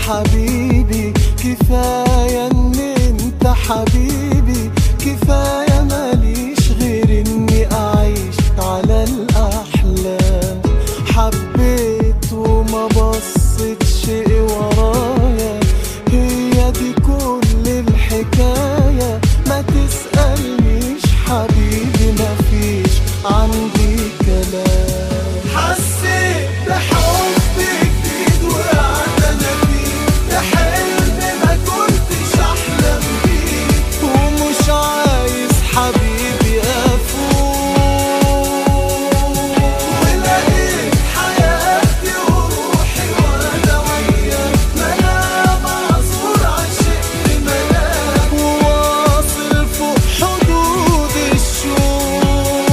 حبيبي كفاية ان انت حبيبي كفاية ماليش غير اني اعيش على الاحلام حبيت وما بصيتش ورايا هي دي كل الحكاية ما تسألنيش حبيبي مفيش عندي كلام حسيت بحب جديد وقعت انا فيه ده حلم ما كنتش احلم بيه ومش عايز حبيبي افوق ولقيت حياتي وروحي وانا وياك منام معذور عشقت ملاك وواصل فوق حدود الشوق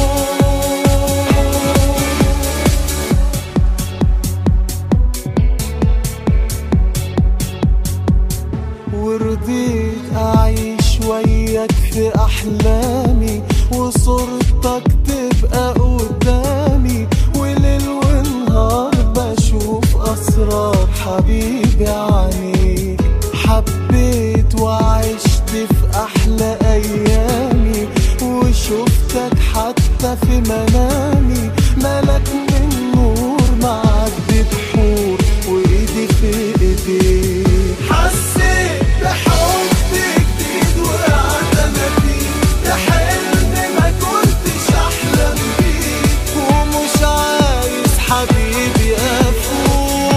ورضيت أعيش وياك في أحلامي وصورتك تبقى قدامي وليل ونهار بشوف أسرار حبيبي عنيك حبيت وعشت في أحلى أيامي وشفتك حتى في منامي ملك من نور معدي بحور وإيدي في إيديك حسيت بحب جديد وقعت انا فيه ده حلم ما كنتش احلم بيه ومش عايز حبيبي افوق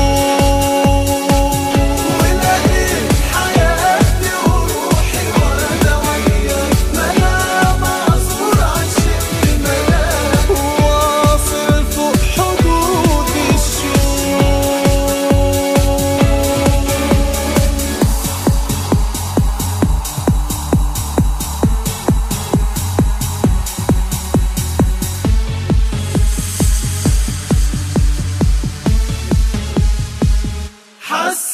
ولقيت حياتي وروحي وانا وياك منام معذور عشقت ملاك واصل فوق حدود الشوق حس